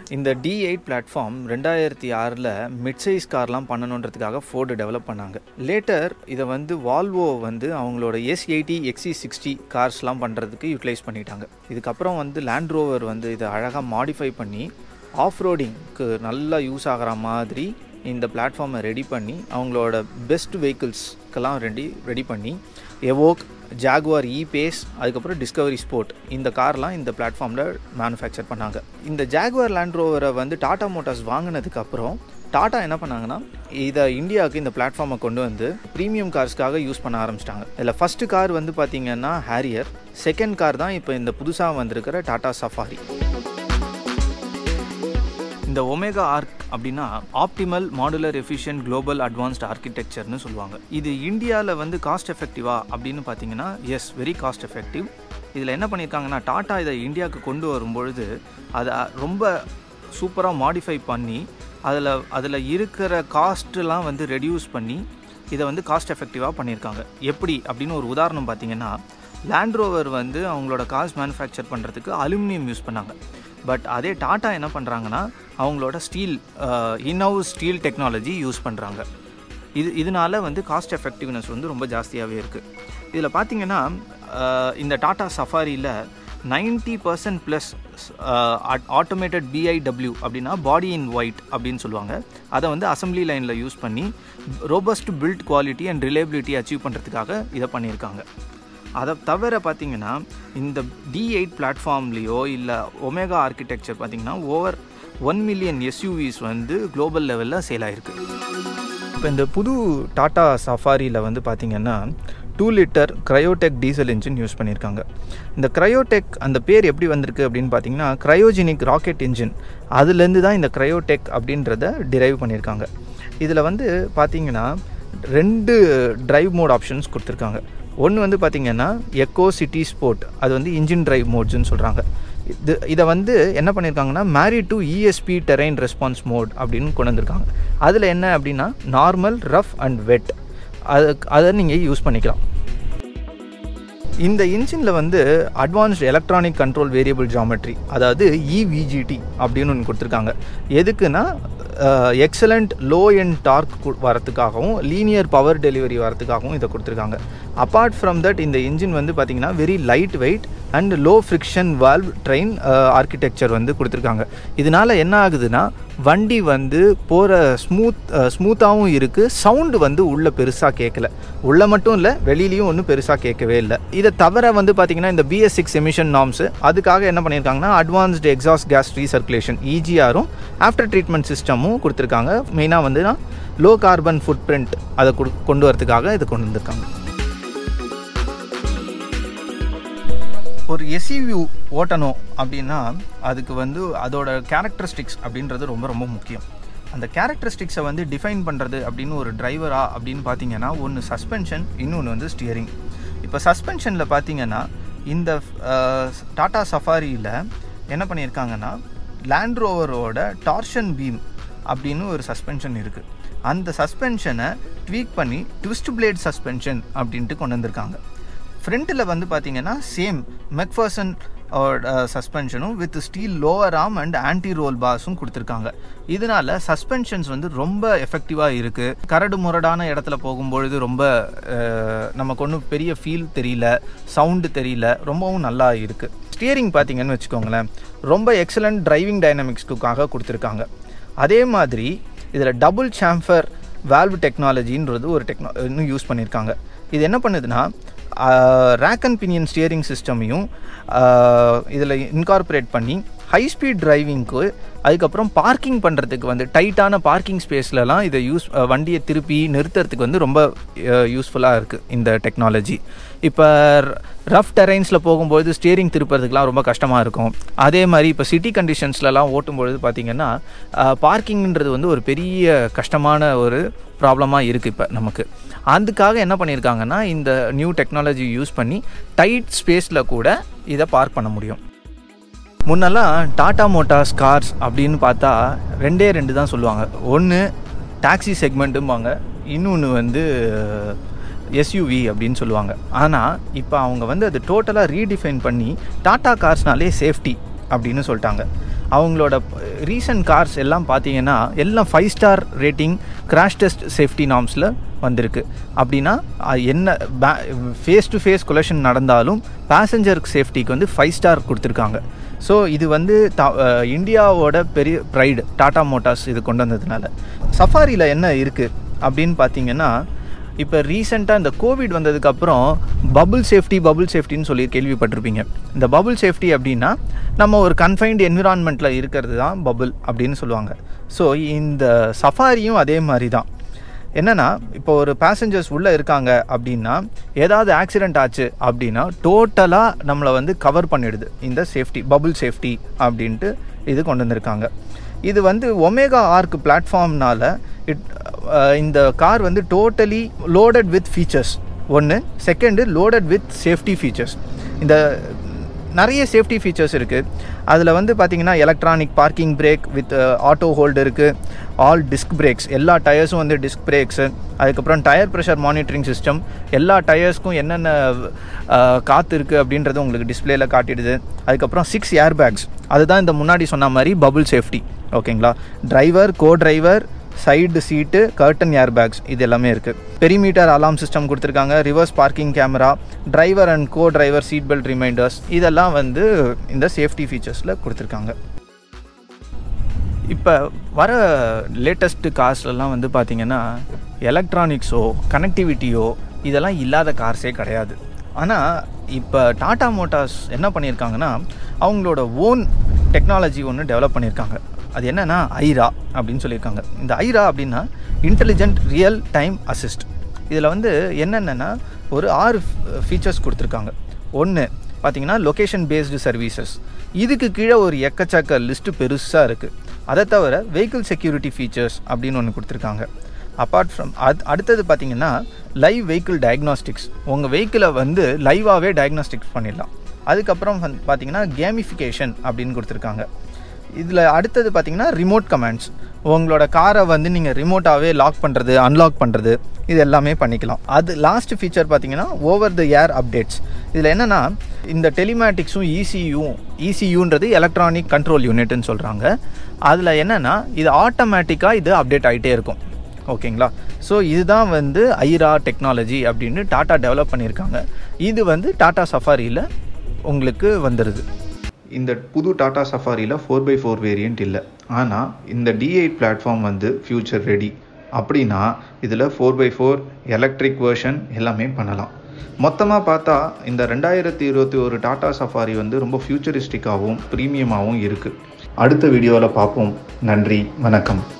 இந்த D eight platform ரெண்டாயிரத்தி ஆறில் மிட் சைஸ் கார்லாம் பண்ணணுன்றதுக்காக ஃபோர்டு டெவலப் பண்ணாங்க லேட்டர் இதை வந்து வால்வோ வந்து அவங்களோட எஸ் எயிட்டி எக்ஸி சிக்ஸ்டி கார்ஸ்லாம் பண்ணுறதுக்கு யூட்டிலைஸ் பண்ணிட்டாங்க இதுக்கப்புறம் வந்து லேண்ட் ரோவர் வந்து இதை அழகாக மாடிஃபை பண்ணி ஆஃப் ரோடிங்க்கு நல்லா யூஸ் ஆகிற மாதிரி இந்த பிளாட்ஃபார்மை ரெடி பண்ணி அவங்களோட பெஸ்ட் வெஹிக்கிள்ஸ்க்கெல்லாம் ரெடி ரெடி பண்ணி எவோக் ஜாகுவார் இ பேஸ் அதுக்கப்புறம் டிஸ்கவரி ஸ்போர்ட் இந்த கார்லாம் இந்த பிளாட்ஃபார்மில் மேனுஃபேக்சர் பண்ணாங்க இந்த ஜாகுவார் லேண்ட் ரோவரை வந்து டாடா மோட்டார்ஸ் வாங்கினதுக்கப்புறம் டாட்டா என்ன பண்ணாங்கன்னா இதை இந்தியாவுக்கு இந்த பிளாட்ஃபார்மை கொண்டு வந்து ப்ரீமியம் கார்ஸ்க்காக யூஸ் பண்ண ஆரம்பிச்சிட்டாங்க இதில் ஃபஸ்ட்டு கார் வந்து பார்த்திங்கன்னா ஹேரியர் செகண்ட் கார் தான் இப்போ இந்த புதுசாக வந்திருக்கிற டாடா சஃபாரி இந்த ஒமேகா ஆர்க் அப்படின்னா optimal modular efficient global advanced ஆர்கிடெக்சர்னு சொல்லுவாங்க இது இந்தியாவில் வந்து காஸ்ட் எஃபெக்டிவா அப்படின்னு பார்த்தீங்கன்னா எஸ் வெரி காஸ்ட் எஃபெக்டிவ் இதில் என்ன பண்ணியிருக்காங்கன்னா டாட்டா இதை இந்தியாவுக்கு கொண்டு வரும்பொழுது அதை ரொம்ப சூப்பராக மாடிஃபை பண்ணி அதில் அதில் இருக்கிற காஸ்ட்லாம் வந்து ரெடியூஸ் பண்ணி இதை வந்து காஸ்ட் எஃபெக்டிவாக பண்ணியிருக்காங்க எப்படி அப்படின்னு ஒரு உதாரணம் பார்த்தீங்கன்னா லேண்ட் ரோவர் வந்து அவங்களோட கார்ஸ் மேனுஃபேக்சர் பண்ணுறதுக்கு அலுமினியம் யூஸ் பண்ணாங்க பட் அதே டாட்டா என்ன பண்ணுறாங்கன்னா அவங்களோட steel in house steel technology use பண்ணுறாங்க இது இதனால வந்து காஸ்ட் எஃபெக்டிவ்னஸ் வந்து ரொம்ப ஜாஸ்தியாகவே இருக்குது இதில் பார்த்தீங்கன்னா இந்த டாட்டா சஃபாரியில் ninety percent plus automated BIW அப்படின்னா பாடி இன் ஒயிட் அப்படின்னு சொல்லுவாங்க அதை வந்து அசம்பிளி லைனில் யூஸ் பண்ணி robust build quality and reliability achieve பண்ணுறதுக்காக இதை பண்ணியிருக்காங்க அதை தவிர பார்த்தீங்கன்னா இந்த டி எயிட் பிளாட்ஃபார்ம்லேயோ இல்லை ஒமேகா ஆர்கிடெக்சர் பார்த்தீங்கன்னா ஓவர் ஒன் மில்லியன் எஸ்யூவிஸ் வந்து குளோபல் லெவலில் சேல் ஆகிருக்கு இப்போ இந்த புது டாட்டா சஃபாரியில் வந்து பார்த்திங்கன்னா two litre Kryotec diesel engine use பண்ணியிருக்காங்க இந்த க்ரையோடெக் அந்த பேர் எப்படி வந்திருக்கு அப்படின்னு பார்த்தீங்கன்னா க்ரையோஜெனிக் ராக்கெட் இன்ஜின் அதுலேருந்து தான் இந்த க்ரையோடெக் அப்படின்றத டிரைவ் பண்ணியிருக்காங்க இதில் வந்து பார்த்திங்கன்னா ரெண்டு டிரைவ் மோட் ஆப்ஷன்ஸ் கொடுத்துருக்காங்க ஒன்று வந்து பார்த்திங்கன்னா எக்கோ சிட்டி ஸ்போர்ட் அது வந்து இன்ஜின் டிரைவ் மோட்ஸ்னு சொல்கிறாங்க இது இதை வந்து என்ன பண்ணியிருக்காங்கன்னா marry to ESP terrain response mode அப்படின்னு கொண்டு வந்திருக்காங்க அதில் என்ன அப்படின்னா நார்மல் ரஃப் அண்ட் வெட் அது அதை நீங்கள் யூஸ் பண்ணிக்கலாம் இந்த இன்ஜினில் வந்து advanced electronic control variable geometry அதாவது இவிஜிடி அப்படின்னு ஒன்று கொடுத்துருக்காங்க எதுக்குன்னா எக்ஸலண்ட் லோ எண்ட் டார்க் வரத்துக்காகவும் லீனியர் பவர் டெலிவரி வரத்துக்காகவும் இதை கொடுத்துருக்காங்க அப்பார்ட் ஃப்ரம் தட் இந்த இன்ஜின் வந்து பார்த்திங்கன்னா very light weight and low friction valve train architecture வந்து கொடுத்துருக்காங்க இதனால் என்ன ஆகுதுன்னா வண்டி வந்து போகிற ஸ்மூத் ஸ்மூத்தாகவும் இருக்குது சவுண்டு வந்து உள்ளே பெருசாக கேட்கல உள்ளே மட்டும் இல்லை வெளியிலையும் ஒன்றும் பெருசாக கேட்கவே இல்லை இதை தவிர வந்து பார்த்திங்கன்னா இந்த பிஎஸ் சிக்ஸ் எமிஷன் நாம்ஸு அதுக்காக என்ன பண்ணியிருக்காங்கன்னா அட்வான்ஸ்டு எக்ஸாஸ்ட் கேஸ் ரீசர்க்குலேஷன் இஜிஆரும் ஆஃப்டர் ட்ரீட்மெண்ட் சிஸ்டமும் கொடுத்துருக்காங்க மெயினாக வந்து லோ கார்பன் ஃபுட் பிரிண்ட் அதை கொண்டு வரதுக்காக இதை கொண்டு வந்திருக்காங்க ஒரு எஸ்இவி ஓட்டணும் அப்படின்னா அதுக்கு வந்து அதோட கேரக்டரிஸ்டிக்ஸ் அப்படின்றது ரொம்ப ரொம்ப முக்கியம் அந்த கேரக்டரிஸ்டிக்ஸை வந்து டிஃபைன் பண்ணுறது அப்படின்னு ஒரு டிரைவரா அப்படின்னு பார்த்தீங்கன்னா ஒன்று சஸ்பென்ஷன் இன்னொன்று வந்து ஸ்டியரிங் இப்போ சஸ்பென்ஷனில் பார்த்தீங்கன்னா இந்த டாடா சஃபாரியில் என்ன பண்ணியிருக்காங்கன்னா லேண்ட் ரோவரோட டார்ஷன் பீம் அப்படின்னு ஒரு சஸ்பென்ஷன் இருக்குது அந்த சஸ்பென்ஷனை ட்வீக் பண்ணி ட்விஸ்ட் பிளேட் சஸ்பென்ஷன் அப்படின்ட்டு கொண்டு வந்திருக்காங்க ஃப்ரண்ட்டில் வந்து பார்த்தீங்கன்னா சேம் மெக்ஃபர்சன் சஸ்பென்ஷனும் with steel lower arm and anti roll பாஸும் கொடுத்துருக்காங்க இதனால சஸ்பென்ஷன்ஸ் வந்து ரொம்ப எஃபெக்டிவாக இருக்குது கரடு முரடான இடத்துல போகும்பொழுது ரொம்ப நமக்கு ஒன்றும் பெரிய ஃபீல் தெரியல சவுண்டு தெரியல ரொம்பவும் நல்லா இருக்குது ஸ்டியரிங் பார்த்தீங்கன்னு வச்சுக்கோங்களேன் ரொம்ப எக்ஸலண்ட் டிரைவிங் டைனமிக்ஸ்க்குக்காக கொடுத்துருக்காங்க அதே மாதிரி இதில் டபுள் சாம்பர் வேல்வ் டெக்னாலஜின்றது ஒரு டெக்னா இன்னும் யூஸ் பண்ணியிருக்காங்க இது என்ன பண்ணுதுன்னா ரேக் அண்ட் பினியன் ஸ்டியரிங் சிஸ்டமையும் இதில் இன்கார்பரேட் பண்ணி ஹை ஸ்பீட் டிரைவிங்க்கு அதுக்கப்புறம் பார்க்கிங் பண்ணுறதுக்கு வந்து டைட்டான பார்க்கிங் ஸ்பேஸ்லலாம் இதை யூஸ் வண்டியை திருப்பி நிறுத்துறதுக்கு வந்து ரொம்ப யூஸ்ஃபுல்லாக இருக்குது இந்த டெக்னாலஜி இப்போ ரஃப் டெரைன்ஸில் போகும்போது ஸ்டியரிங் திருப்புறதுக்குலாம் ரொம்ப கஷ்டமாக இருக்கும் அதே மாதிரி இப்போ சிட்டி கண்டிஷன்ஸ்லலாம் ஓட்டும்பொழுது பார்த்திங்கன்னா பார்க்கிங்ன்றது வந்து ஒரு பெரிய கஷ்டமான ஒரு ப்ராப்ளமாக இருக்குது இப்போ நமக்கு அதுக்காக என்ன பண்ணியிருக்காங்கன்னா இந்த நியூ டெக்னாலஜி யூஸ் பண்ணி டைட் ஸ்பேஸில் கூட இதை பார்க் பண்ண முடியும் முன்னெல்லாம் டாடா மோட்டார்ஸ் கார்ஸ் அப்படின்னு பார்த்தா ரெண்டே ரெண்டு தான் சொல்லுவாங்க ஒன்று டாக்ஸி செக்மெண்ட்டும்பாங்க இன்னொன்று வந்து எஸ்யூவி அப்படின்னு சொல்லுவாங்க ஆனால் இப்போ அவங்க வந்து அது டோட்டலாக ரீடிஃபைன் பண்ணி டாடா கார்ஸ்னாலே சேஃப்டி அப்படின்னு சொல்லிட்டாங்க அவங்களோட ரீசன்ட் கார்ஸ் எல்லாம் பார்த்தீங்கன்னா எல்லாம் five star rating crash test safety நார்ம்ஸில் வந்திருக்கு அப்படின்னா அது என்ன பே ஃபேஸ் டு ஃபேஸ் கொலெக்ஷன் நடந்தாலும் பேசஞ்சர் சேஃப்டிக்கு வந்து ஃபைவ் ஸ்டார் கொடுத்துருக்காங்க ஸோ இது வந்து த இந்தியாவோட பெரிய ப்ரைடு டாடா மோட்டார்ஸ் இது கொண்டு வந்ததுனால சஃபாரியில் என்ன இருக்குது அப்படின்னு பார்த்தீங்கன்னா இப்போ ரீசெண்டாக இந்த கோவிட் வந்ததுக்கப்புறம் பபுள் சேஃப்டி பபுள் சேஃப்டின்னு சொல்லி கேள்விப்பட்டிருப்பீங்க இந்த பபுள் சேஃப்டி அப்படின்னா நம்ம ஒரு கன்ஃபைன்டு என்விரான்மெண்ட்டில் இருக்கிறது தான் பபுள் அப்படின்னு சொல்லுவாங்க ஸோ இந்த சஃபாரியும் அதே மாதிரி தான் என்னென்னா இப்போ ஒரு பேசஞ்சர்ஸ் உள்ளே இருக்காங்க அப்படின்னா ஏதாவது ஆக்சிடெண்ட் ஆச்சு அப்படின்னா டோட்டலாக நம்மளை வந்து கவர் பண்ணிடுது இந்த சேஃப்டி பபுள் சேஃப்டி அப்படின்ட்டு இது கொண்டு வந்திருக்காங்க இது வந்து ஒமேகா ஆர்க் பிளாட்ஃபார்ம்னால இட் இந்த கார் வந்து டோட்டலி லோடட் வித் ஃபீச்சர்ஸ் ஒன்று second loaded with safety features இந்த நிறைய சேஃப்டி ஃபீச்சர்ஸ் இருக்குது அதில் வந்து பார்த்திங்கன்னா electronic parking brake with auto hold இருக்குது ஆல் டிஸ்க் பிரேக்ஸ் எல்லா டயர்ஸும் வந்து டிஸ்க் பிரேக்ஸு அதுக்கப்புறம் டயர் ப்ரெஷர் மானிட்டரிங் சிஸ்டம் எல்லா டயர்ஸ்க்கும் என்னென்ன காற்று இருக்குது அப்படின்றது உங்களுக்கு டிஸ்பிளேயில் காட்டிடுது அதுக்கப்புறம் சிக்ஸ் ஏர் பேக்ஸ் அதுதான் இந்த முன்னாடி சொன்ன மாதிரி பபுள் சேஃப்டி ஓகேங்களா driver co driver side seat curtain airbags இது எல்லாமே இருக்குது பெரிமீட்டர் அலாம் சிஸ்டம் கொடுத்துருக்காங்க reverse parking camera driver and co driver seat belt reminders இதெல்லாம் வந்து இந்த சேஃப்டி ஃபீச்சர்ஸில் கொடுத்துருக்காங்க இப்போ வர லேட்டஸ்ட்டு கார்ஸ்லாம் வந்து பார்த்திங்கன்னா எலக்ட்ரானிக்ஸோ கனெக்டிவிட்டியோ இதெல்லாம் இல்லாத கார்ஸே கிடையாது ஆனால் இப்போ டாடா மோட்டார்ஸ் என்ன பண்ணியிருக்காங்கன்னா அவங்களோட ஓன் டெக்னாலஜி ஒன்று டெவலப் பண்ணியிருக்காங்க அது என்னென்னா ஐரா அப்படின்னு சொல்லியிருக்காங்க இந்த ஐரா அப்படின்னா இன்டெலிஜென்ட் ரியல் டைம் அசிஸ்ட் இதில் வந்து என்னென்னா ஒரு ஆறு ஃபீச்சர்ஸ் கொடுத்துருக்காங்க ஒன்று பார்த்தீங்கன்னா லொக்கேஷன் பேஸ்டு சர்வீசஸ் இதுக்கு கீழே ஒரு எக்கச்சக்க லிஸ்ட்டு பெருசாக இருக்குது அதை தவிர வெஹிக்கிள் செக்யூரிட்டி ஃபீச்சர்ஸ் அப்படின்னு ஒன்று கொடுத்துருக்காங்க அப்பார்ட் ஃப்ரம் அது அடுத்தது பார்த்தீங்கன்னா லைவ் வெஹிக்கிள் டயக்னாஸ்டிக்ஸ் உங்கள் வெஹிக்கிளை வந்து லைவாகவே டயக்னாஸ்டிக்ஸ் பண்ணிடலாம் அதுக்கப்புறம் வந்து பார்த்தீங்கன்னா கேமிஃபிகேஷன் அப்படின்னு கொடுத்துருக்காங்க இதில் அடுத்தது பார்த்தீங்கன்னா ரிமோட் கமாண்ட்ஸ் உங்களோட காரை வந்து நீங்கள் ரிமோட்டாகவே லாக் பண்ணுறது அன்லாக் பண்ணுறது இது எல்லாமே பண்ணிக்கலாம் அது லாஸ்ட் ஃபீச்சர் பார்த்தீங்கன்னா ஓவர் த ஏர் அப்டேட்ஸ் இதில் என்னென்னா இந்த டெலிமேட்டிக்ஸும் இசியும் இசியூன்றது எலக்ட்ரானிக் கண்ட்ரோல் யூனிட்னு சொல்கிறாங்க அதில் என்னென்னா இது ஆட்டோமேட்டிக்காக இது அப்டேட் ஆகிட்டே இருக்கும் ஓகேங்களா ஸோ இதுதான் வந்து ஐரா டெக்னாலஜி அப்படின்னு டாட்டா டெவலப் பண்ணியிருக்காங்க இது வந்து டாட்டா சஃபாரியில் உங்களுக்கு வந்துடுது இந்த புது டாடா சஃபாரியில் ஃபோர் பை ஃபோர் வேரியண்ட் இல்லை ஆனால் இந்த டி எயிட் பிளாட்ஃபார்ம் வந்து ஃப்யூச்சர் ரெடி அப்படின்னா இதில் four by four electric version எல்லாமே பண்ணலாம் மொத்தமாக பார்த்தா இந்த ரெண்டாயிரத்தி இருபத்தி ஒரு டாடா சஃபாரி வந்து ரொம்ப ஃப்யூச்சரிஸ்டிக்காகவும் ப்ரீமியமாகவும் இருக்குது அடுத்த வீடியோவில் பார்ப்போம் நன்றி வணக்கம்